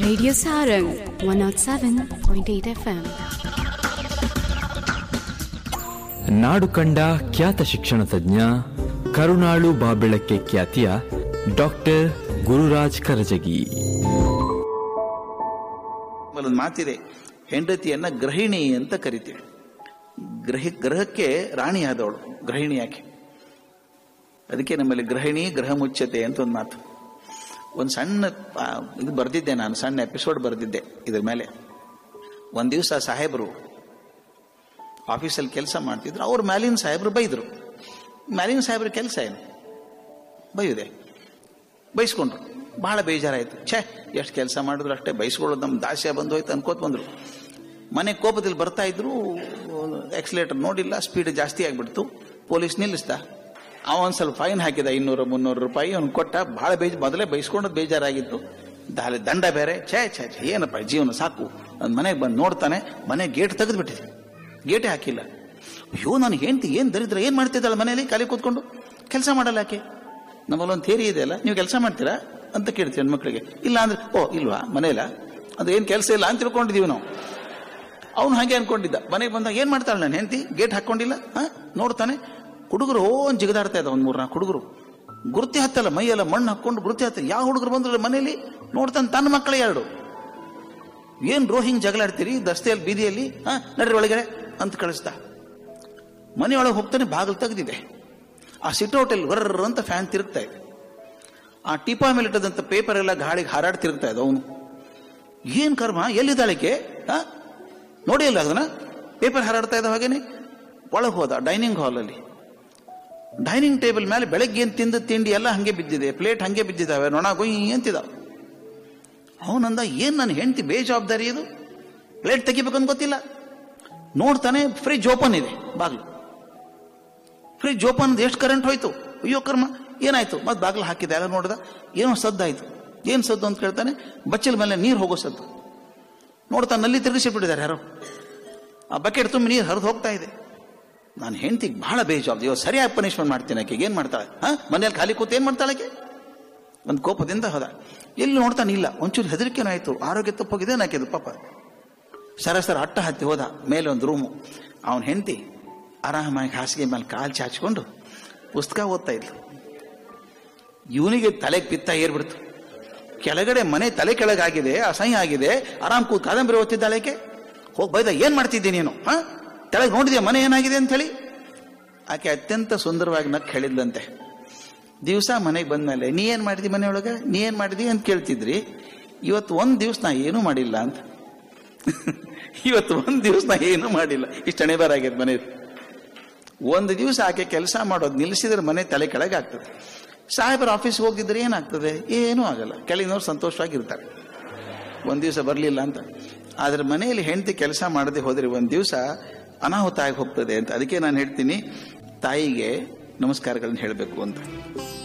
Radio Sarang 107.8 FM. ನಾಡು ಕಂಡ ಖ್ಯಾತ ಶಿಕ್ಷಣ ತಜ್ಞ ಕರುಣಾಳು ಬಾಬೆಳಕ್ಕೆ ಖ್ಯಾತಿಯ ಡಾಕ್ಟರ್ ಗುರುರಾಜ್ ಕರಜಗಿ ಒಂದು ಮಾತಿದೆ ಹೆಂಡತಿಯನ್ನ ಗೃಹಿಣಿ ಅಂತ ಕರಿತೀವಿ ಗ್ರಹಿ ಗ್ರಹಕ್ಕೆ ರಾಣಿಯಾದವಳು ಗೃಹಿಣಿ ಯಾಕೆ ಅದಕ್ಕೆ ನಮ್ಮಲ್ಲಿ ಗೃಹಿಣಿ ಗೃಹ ಮುಚ್ಚತೆ ಅಂತ ಒಂದು ಮಾತು ಒಂದು ಸಣ್ಣ ಆ, ಇದು ಬರೆದಿದ್ದೆ ನಾನು ಸಣ್ಣ ಎಪಿಸೋಡ್ ಬರೆದಿದ್ದೆ ಇದ್ರ ಮೇಲೆ ಒಂದು ದಿವಸ ಸಾಹೇಬರು ಆಫೀಸಲ್ಲಿ ಕೆಲಸ ಮಾಡ್ತಿದ್ರು ಅವ್ರು ಮ್ಯಾಲಿನ ಸಾಹೇಬರು ಬೈದರು ಮ್ಯಾಲಿನ ಸಾಹೇಬ್ರ ಕೆಲಸ ಏನು ಬೈಯುದೆ ಬೈಸ್ಕೊಂಡ್ರು ಬಹಳ ಬೇಜಾರಾಯ್ತು ಛೇ ಎಷ್ಟು ಕೆಲಸ ಮಾಡಿದ್ರು ಅಷ್ಟೇ ಬೈಸ್ಕೊಳ್ಳೋದು ನಮ್ಮ ದಾಸ್ಯ ಬಂದು ಹೋಯ್ತು ಅನ್ಕೋತ ಬಂದ್ರು ಮನೆ ಕೋಪದಲ್ಲಿ ಬರ್ತಾ ಇದ್ರು ಎಕ್ಸಲೇಟರ್ ನೋಡಿಲ್ಲ ಸ್ಪೀಡ್ ಜಾಸ್ತಿ ಆಗ್ಬಿಡ್ತು ಪೊಲೀಸ್ ನಿಲ್ಲಿಸ್ದ ಅವ ಒಂದು ಸ್ವಲ್ಪ ಫೈನ್ ಹಾಕಿದ ಇನ್ನೂರು ಮುನ್ನೂರು ರೂಪಾಯಿ ಅವ್ನು ಕೊಟ್ಟ ಬಹಳ ಬೇಜ್ ಮೊದಲೇ ಬೈಸ್ಕೊಂಡದ್ದು ಬೇಜಾರಾಗಿತ್ತು ದಾಲಿ ದಂಡ ಬೇರೆ ಛೇ ಛೇ ಛೇ ಏನಪ್ಪ ಜೀವನ ಸಾಕು ನನ್ನ ಮನೆಗೆ ಬಂದು ನೋಡ್ತಾನೆ ಮನೆ ಗೇಟ್ ತೆಗೆದು ಬಿಟ್ಟಿದೆ ಗೇಟೇ ಹಾಕಿಲ್ಲ ಅಯ್ಯೋ ನಾನು ಹೆಂಡ್ತಿ ಏನು ದರಿದ್ರ ಏನು ಮಾಡ್ತಿದ್ದಾಳೆ ಮನೆಯಲ್ಲಿ ಖಾಲಿ ಕೂತ್ಕೊಂಡು ಕೆಲಸ ಮಾಡಲ್ಲ ಯಾಕೆ ನಮ್ಮಲ್ಲೊಂದು ಥೇರಿ ಇದೆಯಲ್ಲ ನೀವು ಕೆಲಸ ಮಾಡ್ತೀರಾ ಅಂತ ಕೇಳ್ತೀವಿ ಹೆಣ್ಮಕ್ಳಿಗೆ ಇಲ್ಲ ಅಂದ್ರೆ ಓ ಇಲ್ವಾ ಮನೆಯಲ್ಲ ಅದು ಏನು ಕೆಲಸ ಇಲ್ಲ ಅಂತ ತಿಳ್ಕೊಂಡಿದೀವಿ ನಾವು ಅವನು ಹಾಗೆ ಅನ್ಕೊಂಡಿದ್ದ ಮನೆಗೆ ಬಂದಾಗ ಏನ್ ಮಾಡ್ತಾಳೆ ನಾನು ಹೆಂಡತಿ ಗೇಟ್ ಹಾಕೊಂಡಿಲ್ಲ ಹಾ ನೋಡ್ತಾನೆ ಹುಡುಗರು ಓನ್ ಜಿಗದಾಡ್ತಾ ಇದ್ದ ಒಂದ್ ಮೂರ್ನಾಲ್ಕು ಹುಡುಗರು ಗುರುತಿ ಹತ್ತಲ್ಲ ಮೈಯೆಲ್ಲ ಮಣ್ಣು ಹಾಕೊಂಡು ಗುರುತಿ ಹತ್ತ ಯಾವ ಹುಡುಗರು ಬಂದ್ರು ಮನೆಯಲ್ಲಿ ನೋಡ್ತಾನೆ ತನ್ನ ಮಕ್ಕಳೇ ಎರಡು ಏನ್ ರೋ ಹಿಂಗ್ ಜಗಳಾಡ್ತೀರಿ ದಸ್ತೆಯಲ್ಲಿ ಬೀದಿಯಲ್ಲಿ ಹಾ ನಡ್ರಿ ಒಳಗಡೆ ಅಂತ ಕಳಿಸ್ದ ಮನೆಯೊಳಗೆ ಹೋಗ್ತಾನೆ ಬಾಗಿಲು ತೆಗೆದಿದೆ ಆ ಸಿಟೌಟಲ್ಲಿ ವರ್ರ ಅಂತ ಫ್ಯಾನ್ ತಿರುಗ್ತಾ ಇದೆ ಆ ಟಿಪಾ ಮೇಲೆ ಇಟ್ಟದಂತ ಪೇಪರ್ ಎಲ್ಲ ಗಾಳಿಗೆ ಹಾರಾಡ್ ತಿರುಗ್ತಾ ಇದೆ ಅವನು ಏನ್ ಕರ್ಮ ಎಲ್ಲಿದ್ದಾಳಿಕೆ ಆ? ನೋಡಿ ಇಲ್ಲ ಅದನ್ನ ಪೇಪರ್ ಹಾರಾಡ್ತಾ ಇದ್ದ ಹಾಗೇನೆ ಒಳಗೆ ಹೋದ ಡೈನಿಂಗ್ ಹಾಲಲ್ಲಿ ಡೈನಿಂಗ್ ಟೇಬಲ್ ಮೇಲೆ ಬೆಳಗ್ಗೆ ಏನ್ ತಿಂದ ತಿಂಡಿ ಎಲ್ಲ ಹಂಗೆ ಬಿದ್ದಿದೆ ಪ್ಲೇಟ್ ಹಂಗೆ ಬಿದ್ದಿದ್ದಾವೆ ನೊಣ ಗುಯ್ ಅಂತಿದಾವ ಅವನಂದ ಏನ್ ನನ್ನ ಹೆಂಡತಿ ಬೇಜವಾಬ್ದಾರಿ ಇದು ಪ್ಲೇಟ್ ತೆಗಿಬೇಕಂತ ಗೊತ್ತಿಲ್ಲ ನೋಡ್ತಾನೆ ಫ್ರಿಜ್ ಓಪನ್ ಇದೆ ಬಾಗ್ಲು ಫ್ರಿಜ್ ಓಪನ್ ಎಷ್ಟು ಕರೆಂಟ್ ಹೋಯ್ತು ಅಯ್ಯೋ ಕರ್ಮ ಏನಾಯ್ತು ಮತ್ತೆ ಬಾಗಿಲು ಹಾಕಿದೆ ಎಲ್ಲ ನೋಡ್ದ ಏನೋ ಸದ್ದಾಯ್ತು ಏನ್ ಸದ್ದು ಅಂತ ಕೇಳ್ತಾನೆ ಬಚ್ಚಲ ಮೇಲೆ ನೀರು ಹೋಗೋ ಸದ್ದು ನೋಡ್ತಾ ನಲ್ಲಿ ತಿರುಗಿಸಿಬಿಟ್ಟಿದ್ದಾರೆ ಯಾರೋ ಆ ಬಕೆಟ್ ತುಂಬ ನೀರು ಹರಿದು ಹೋಗ್ತಾ ಇದೆ ನಾನು ಹೆಂಡತಿಗೆ ಬಹಳ ಬೇಜವಾಬ್ದು ಇವಾಗ ಸರಿಯಾಗಿ ಪನಿಷ್ಮೆಂಟ್ ಮಾಡ್ತೀನಿ ಆಕೆಗೆ ಏನ್ ಮಾಡ್ತಾಳೆ ಹಾ ಮನೇಲಿ ಖಾಲಿ ಕೂತು ಏನ್ ಮಾಡ್ತಾಳೆ ಆಕೆ ಒಂದು ಕೋಪದಿಂದ ಹೋದ ಎಲ್ಲಿ ನೋಡ್ತಾನೆ ಇಲ್ಲ ಒಂಚೂರು ಹೆದರಿಕೆನೂ ಆಯ್ತು ಆರೋಗ್ಯ ತಪ್ಪೋಗಿದೆ ನಾಕಿದು ಪಾಪ ಸರಸರ ಅಟ್ಟ ಹತ್ತಿ ಹೋದ ಮೇಲೆ ಒಂದು ರೂಮು ಅವನ ಹೆಂಡತಿ ಆರಾಮಾಗಿ ಹಾಸಿಗೆ ಮೇಲೆ ಕಾಲು ಚಾಚ್ಕೊಂಡು ಪುಸ್ತಕ ಓದ್ತಾ ಇದ್ಲು ಇವನಿಗೆ ತಲೆಗೆ ಪಿತ್ತ ಏರ್ಬಿಡ್ತು ಕೆಳಗಡೆ ಮನೆ ತಲೆ ಕೆಳಗಾಗಿದೆ ಅಸಹ್ಯ ಆಗಿದೆ ಆರಾಮ್ ಕೂತ್ ಕಾದಂಬರಿ ಓದ್ತಿದ್ದಾಳೆಕೆ ಹೋಗಿ ಬೈದ ಏನ್ ಮಾಡ್ತಿದ್ದೆ ನೀನು ಹಾ ಕೆಳಗೆ ನೋಡಿದ್ಯಾ ಮನೆ ಏನಾಗಿದೆ ಅಂತ ಹೇಳಿ ಆಕೆ ಅತ್ಯಂತ ಸುಂದರವಾಗಿ ನಕ್ ಹೇಳಿದ್ಲಂತೆ ದಿವಸ ಮನೆಗೆ ಬಂದ್ಮೇಲೆ ನೀ ಏನ್ ಮಾಡಿದಿ ಮನೆಯೊಳಗ ನೀ ಏನ್ ಮಾಡಿದಿ ಅಂತ ಕೇಳ್ತಿದ್ರಿ ಇವತ್ತು ಒಂದ್ ದಿವಸ ನಾ ಏನೂ ಮಾಡಿಲ್ಲ ಅಂತ ಇವತ್ತು ಒಂದ್ ದಿವಸ ನಾ ಏನೂ ಮಾಡಿಲ್ಲ ಇಷ್ಟು ಹಣೆಬಾರಾಗ್ಯದ ಮನೆ ಒಂದು ದಿವಸ ಆಕೆ ಕೆಲಸ ಮಾಡೋದು ನಿಲ್ಲಿಸಿದ್ರೆ ಮನೆ ತಲೆ ಕೆಳಗೆ ಆಗ್ತದೆ ಸಾಹೇಬರ ಆಫೀಸ್ಗೆ ಹೋಗಿದ್ರೆ ಏನಾಗ್ತದೆ ಏನೂ ಆಗಲ್ಲ ಕೆಳಗಿನವ್ರು ಸಂತೋಷವಾಗಿರ್ತಾರೆ ಒಂದ್ ದಿವಸ ಬರಲಿಲ್ಲ ಅಂತ ಆದ್ರೆ ಮನೆಯಲ್ಲಿ ಹೆಂಡತಿ ಕೆಲಸ ಮಾಡದೆ ಹೋದ್ರೆ ಒಂದ್ ದಿವಸ ಅನಾಹುತ ಆಗಿ ಹೋಗ್ತದೆ ಅಂತ ಅದಕ್ಕೆ ನಾನು ಹೇಳ್ತೀನಿ ತಾಯಿಗೆ ನಮಸ್ಕಾರಗಳನ್ನ ಹೇಳಬೇಕು ಅಂತ